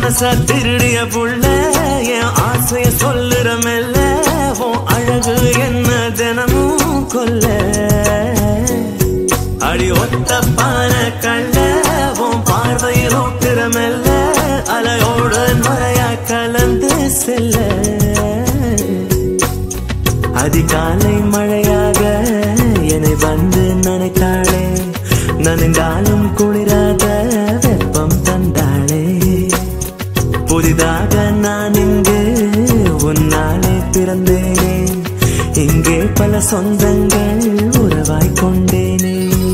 மனச திருடிய புள்ள என் ஆசைய சொல்லுற மெல்ல உன் அழகு என்ன தினமும் கொல்ல அடி ஒத்த பான கள்ள உன் பார்வையில் ஓட்டுற மெல்ல அலையோட மறையா கலந்து செல்ல அதிகாலை மழையாக என்னை வந்து நினைத்தாளே நனைந்தாலும் குளிராத வெப்பம் தந்தாளே புதிதாக நான் இங்கு உன்னாலே பிறந்தேனே இங்கே பல சொந்தங்கள் உறவாய் கொண்டேனே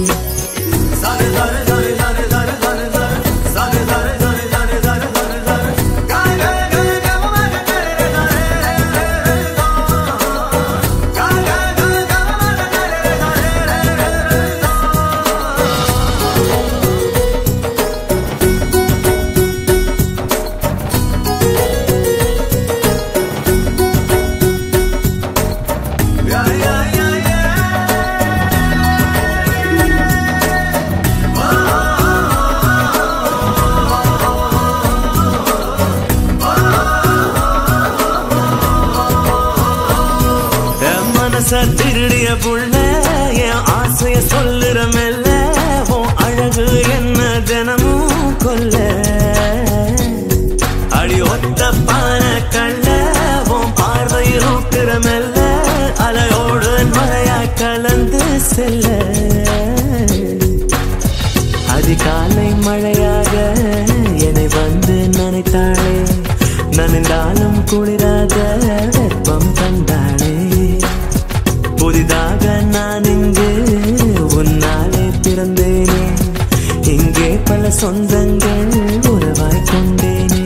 என் மனச திருடிய புள்ள என் ஆசைய சொல்லுற மெல்ல உன் அழகு என்ன தினமும் கொல்ல அடி ஒத்த பான கள்ள உன் பார்வையில் ஊட்டுற மெல்ல அலையோடு மழையா கலந்து செல்ல அதிகாலை மழையாக என்னை வந்து நினைத்தாளே நனைந்தாலும் குளிராத வெப்பம் தந்தாளே புதிதாக நான் இங்கு உன்னாலே பிறந்தேனே இங்கே பல சொந்தங்கள் உறவாய் கொண்டேனே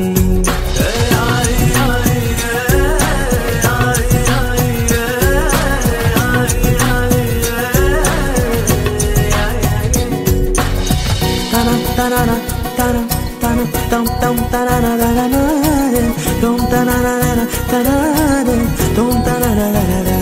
Tanam, tanana, tanam, tanam, tam, tam, tananararara, tom, tananarara, tanana, tom, tananarara.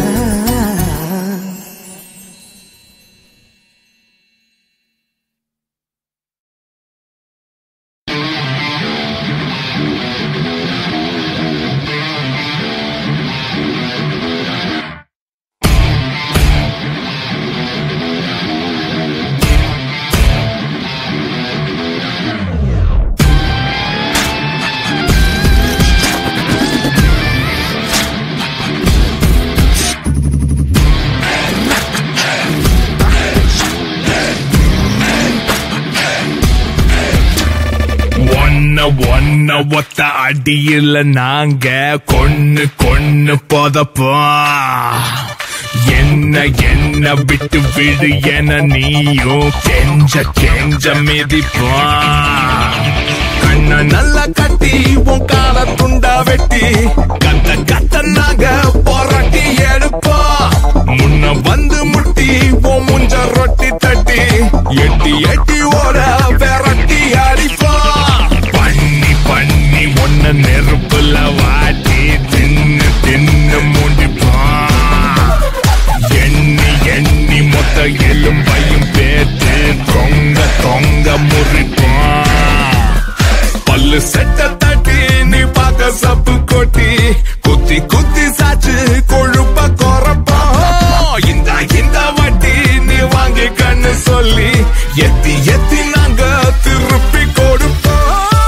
ஒன்ன ஒன்ன ஒத்த அடியில நாங்க கொன்னு கொன்னு போதப்போம் என்ன என்ன விட்டு விடு என நீயும் கெஞ்ச கெஞ்ச மிதிப்போம் கண்ண நல்லா கட்டி உன் கால துண்டா வெட்டி கத்த கத்த நாங்க போராட்டி எடுப்போம் முன்ன வந்து முட்டி உன் முஞ்ச ரொட்டி தட்டி எட்டி எட்டி ஓட விரட்டி அடிப்போம் பண்ணி பண்ணி ஒன்ன நெருப்புல வாட்டி தின்னு தின்னு முடிப்போம் எண்ணி எண்ணி மொத்த எலும்பையும் பேத்து தொங்க தொங்க முறிப்போம் பல்லு செட்ட தட்டி நீ பார்க்க சப்பு கொட்டி குத்தி குத்தி சாச்சு கொழுப்ப குறப்போம் இந்த இந்த வட்டி நீ வாங்கி கண்ணு சொல்லி எத்தி எத்தி நாங்க திருப்பி கொடுப்போம்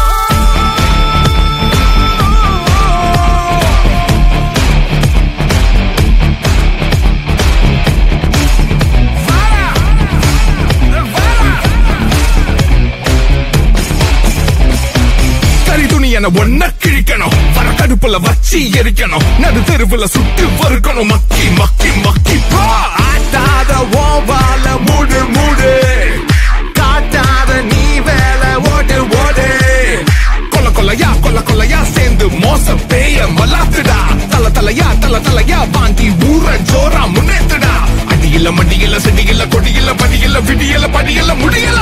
கறி துணி என ஒன்ன கிழிக்கணும் வர கடுப்புல வச்சு எரிக்கணும் நடு தெருவுல சுட்டு வறுக்கணும் மக்கி மக்கி மக்கி போ. ஆட்டாத ஓவால மூடு மூடு காட்டாத நீ வேலை ஓடு ஓடு கொல்ல கொல்லையா கொல்ல கொல்லையா சேர்ந்து மோசம் பேய மலாத்துடா தல தலையா தல தலையா வாங்கி ஊற ஜோரா முன்னேத்துடா அடியில மடியில செடியில கொடியில படியில விடியல படியில முடியல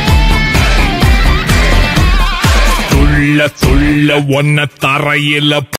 துள்ள துள்ள ஒன்ன தரையில